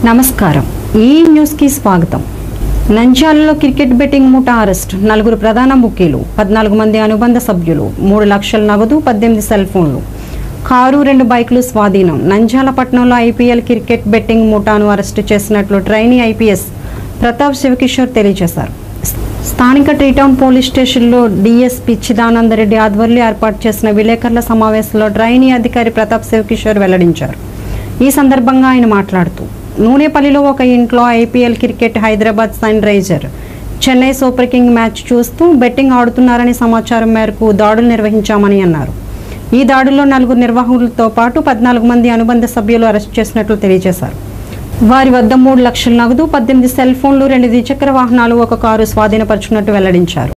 నమస్కారం ఈ న్యూస్కి స్వాగతం నంద్యాలలో క్రికెట్ బెట్టింగ్ ముఠా అరెస్ట్ నలుగురు ప్రధాన బుకీలు పద్నాలుగు మంది అనుబంధ సభ్యులు మూడు లక్షల నగదు పద్దెనిమిది సెల్ ఫోన్లు కారు రెండు బైకులు స్వాధీనం నంద్యాల పట్టణంలో ఐపీఎల్ క్రికెట్ బెట్టింగ్ ముఠాను అరెస్టు చేసినట్లు ట్రైనీ ఐపీఎస్ ప్రతాప్ శివకిషోర్ తెలియజేశారు స్థానిక ట్రీటౌన్ పోలీస్ స్టేషన్లో డీఎస్పీ చిదానందరెడ్డి ఆధ్వర్యంలో ఏర్పాటు చేసిన విలేకరుల సమావేశంలో ట్రైనీ అధికారి ప్రతాప్ శివకిషోర్ వెల్లడించారు ఈ సందర్భంగా ఆయన మాట్లాడుతూ నూనెపల్లిలో ఒక ఇంట్లో IPL cricket Hyderabad sun riser Chennai super king match చూస్తూ బెట్టింగ్ ఆడుతున్నారని సమాచారం మేరకు దాడులు నిర్వహించామని అన్నారు ఈ దాడుల్లో నలుగురు నిర్వాహకులతో పాటు పద్నాలుగు మంది అనుబంధ సభ్యులు అరెస్ట్ చేసినట్లు తెలియజేశారు వారి వద్ద మూడు లక్షల నగదు పద్దెనిమిది సెల్ ఫోన్లు రెండు ద్విచక్ర వాహనాలు ఒక కారు స్వాధీనపరుచుకున్నట్టు వెల్లడించారు